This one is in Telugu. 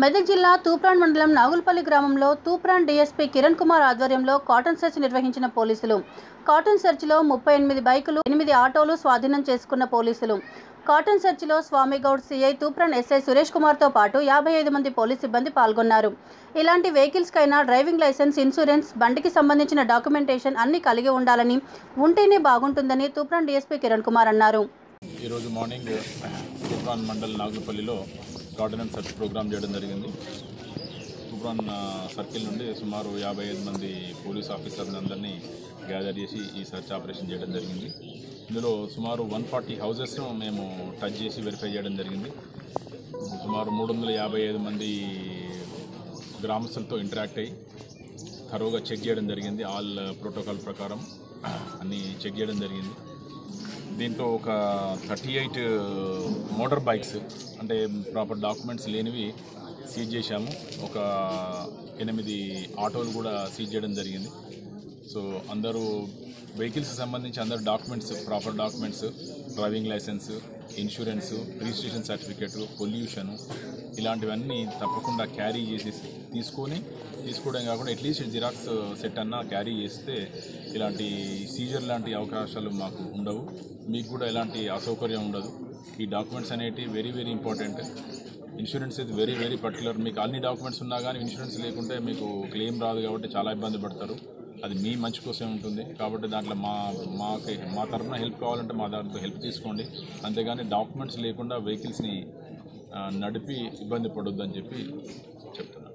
మెదక్ జిల్లా తూప్రాన్ మండలం నాగుల్పల్లి గ్రామంలో తూప్రాన్ డీఎస్పీ కిరణ్ కుమార్ ఆధ్వర్యంలో కాటన్ సెర్చ్ నిర్వహించిన పోలీసులు కాటన్ సెర్చ్లో ముప్పై ఎనిమిది బైకులు ఎనిమిది ఆటోలు స్వాధీనం చేసుకున్న పోలీసులు కాటన్ సెర్చ్లో స్వామిగౌడ్ సిఐ తూప్రాన్ ఎస్ఐ సురేష్ కుమార్తో పాటు యాభై ఐదు మంది పోలీస్ సిబ్బంది పాల్గొన్నారు ఇలాంటి వెహికల్స్కైనా డ్రైవింగ్ లైసెన్స్ ఇన్సూరెన్స్ బండికి సంబంధించిన డాక్యుమెంటేషన్ అన్ని కలిగి ఉండాలని ఉంటేనే బాగుంటుందని తూప్రాన్ డీఎస్పీ కిరణ్ కుమార్ అన్నారు ఈరోజు మార్నింగ్ తూప్రాన్ మండల్ నాగులపల్లిలో గార్డెనెన్స్ సర్చ్ ప్రోగ్రామ్ చేయడం జరిగింది తూప్రాన్ ఆ, సర్కిల్ నుండి సుమారు యాభై ఐదు మంది పోలీస్ ఆఫీసర్ని అందరినీ గ్యాదర్ చేసి ఈ సర్చ్ ఆపరేషన్ చేయడం జరిగింది ఇందులో సుమారు వన్ ఫార్టీ హౌజెస్ను మేము టచ్ చేసి వెరిఫై చేయడం జరిగింది సుమారు మూడు వందల యాభై ఐదు మంది గ్రామస్తులతో ఇంటరాక్ట్ అయ్యి థరోగా చెక్ చేయడం జరిగింది ఆల్ ప్రోటోకాల్ ప్రకారం అన్నీ చెక్ చేయడం జరిగింది దీంట్లో ఒక థర్టీ ఎయిట్ మోటార్ బైక్స్ అంటే ప్రాపర్ డాక్యుమెంట్స్ లేనివి సీజ్ చేశాము ఒక ఎనిమిది ఆటోలు కూడా సీజ్ చేయడం జరిగింది సో అందరూ వెహికల్స్ సంబంధించి అందరు documents proper documents driving licence insurance registration certificate pollution ఇలాంటివన్నీ తప్పకుండా క్యారీ చేసి తీసుకొని తీసుకోవడం కాకుండా అట్లీస్ట్ జిరాక్స్ సెట్ అన్నా క్యారీ చేస్తే ఇలాంటి సీజర్ లాంటి అవకాశాలు మాకు ఉండవు మీకు కూడా ఎలాంటి అసౌకర్యం ఉండదు ఈ డాక్యుమెంట్స్ అనేటివి వెరీ వెరీ ఇంపార్టెంట్ ఇన్సూరెన్స్ ఇది వెరీ వెరీ పర్టికులర్ మీకు అన్ని డాక్యుమెంట్స్ ఉన్నా కానీ ఇన్సూరెన్స్ లేకుంటే మీకు క్లెయిమ్ రాదు కాబట్టి చాలా ఇబ్బంది పడతారు అది మీ మంచి కోసమే ఉంటుంది కాబట్టి దాంట్లో మా మాకి మా తరఫున హెల్ప్ కావాలంటే మా దాంట్లో హెల్ప్ తీసుకోండి అంతేగాని డాక్యుమెంట్స్ లేకుండా వెహికల్స్ని ఆ, నడిపి ఇబ్బంది పడొద్దని చెప్పి చెప్తున్నాను